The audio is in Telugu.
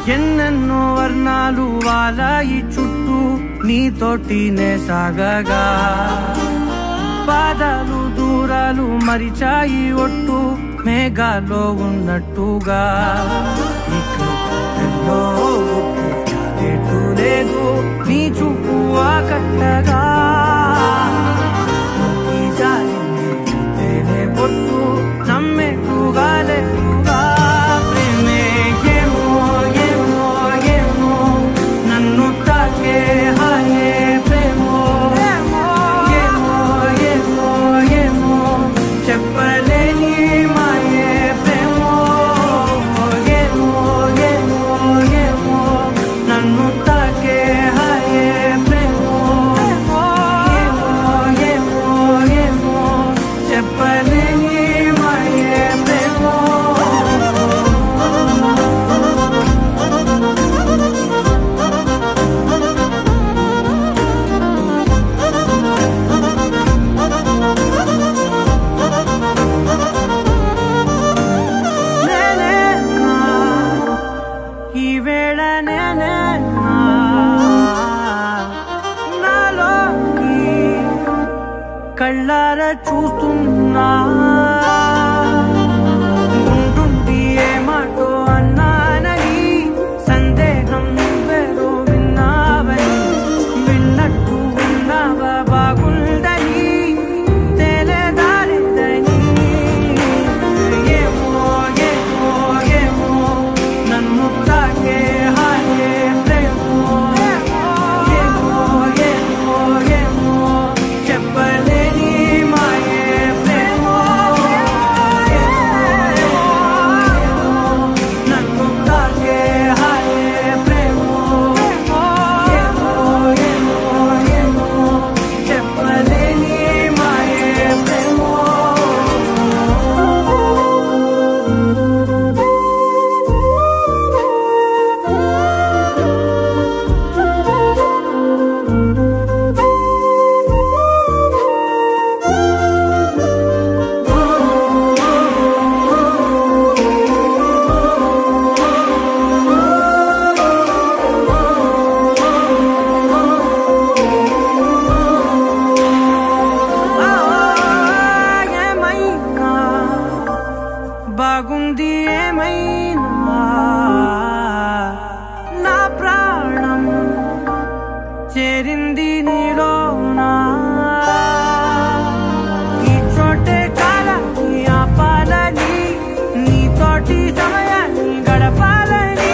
ఎన్నెన్నో వర్ణాలు వాలాయి చుట్టూ నీతోటినే సాగగా పాదాలు దూరాలు మరిచాయి ఒట్టు మేఘాలో ఉన్నట్టుగా ఇక ఎన్నో గుర్తు చాలేటు లేదు నీ చూపు ఆకట్టగా ఈ జాలిని చూస్తేనే పొట్టు నమ్మేట్టుగా లేటుగా ప్రేమే ఏమో ఏమో ఏమో నన్ను తాకే హాయే ప్రేమో ఏమో ఏమో ఏమో ఏమో చెప్పలేని మాయే ప్రేమో ఏమో ఏమో ఏమో నన్ను తాకే హాయే ప్రేమో ఏమో ఏమో ఏమో చెప్పలేని మాయే ప్రేమో నేనే నా, ఈ వేళ నేనే నా, నాలోకి కళ్ళార చూస్తున్నా ఉంటుండి ఏ మాటో అన్నానని సందేహం నువ్వేదో విన్నావని విన్నట్టు ఉన్నావా బాగుందని తెలియదారిద్దని ఏమో ఏమో ఏమో నన్ను తాకే హాయే ప్రేమో ఏమో ఏమో ఏమో చెప్పలేని మాయే ప్రేమో నన్ను తాకే హాయే ప్రేమో ఏమో ఏమో ఏమో చెప్పలేని మాయే ప్రేమో ఏమైనా బాగుంది ఏమైనా నా ప్రాణం చేరింది నీలోనా ఈ చోటే కాలాన్ని ఆపాలని నీతోటి సమయాన్ని గడపాలని